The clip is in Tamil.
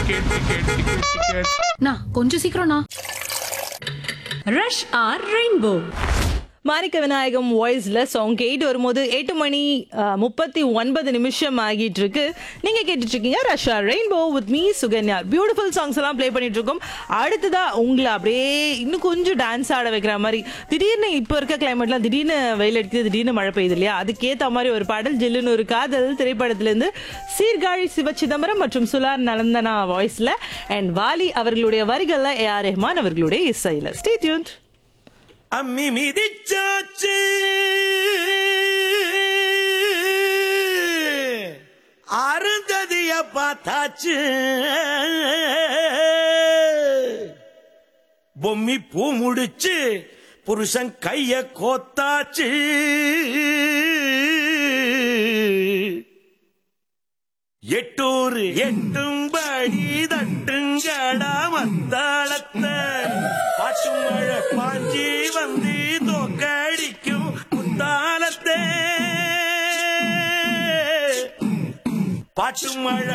டிக்கெட் டிக்கெட் டிக்கெட் டிக்கெட் அண்ணா கொஞ்சம் சீக்கிரம்ண்ணா rush hour rainbow Manicka Vinayagam வாய்ஸ்ல சாங் கேட்டு வரும்போது எட்டு மணி அஹ், முப்பத்தி ஒன்பது நிமிஷம் ஆகிட்டு இருக்கு நீங்க கேட்டுட்டு இருக்கீங்க rush hour rainbow with me Sukanya beautiful songs எல்லாம் ப்ளே பண்ணிட்டு இருக்கோம் அடுத்ததா உங்களை அப்படியே இன்னும் கொஞ்சம் டான்ஸ் ஆட வைக்கிற மாதிரி திடீர்னு இப்போ இருக்க கிளைமேட்லாம் திடீர்னு வெயில் அடிக்குது திடீர்னு மழை பெய்யுது இல்லையா அதுக்கேத்த மாதிரி ஒரு பாடல் ஜில்லுன்னு ஒரு காதல் திரைப்படத்திலிருந்து சீர்காழி சிவ சிதம்பரம் மற்றும் சுலார் நலந்தனா வாய்ஸ்ல அண்ட் வாலி அவர்களுடைய வரிகள்ல ஏ ஆர் ரெஹ்மான் அவர்களுடைய இசையில ஸ்டே டியூன்ட் அம்மி மிதிச்சாச்சு அருந்ததிய பார்த்தாச்சு பொம்மி பூ முடிச்சு புருஷன் கைய கோத்தாச்சு எட்டூர் எட்டும்படி தட்டுங்கடா மத்தாளத்த பாட்டு மழை பாஞ்சி வந்து தோக்கடிக்கும் முத்தாளத்தே பாட்டு மழை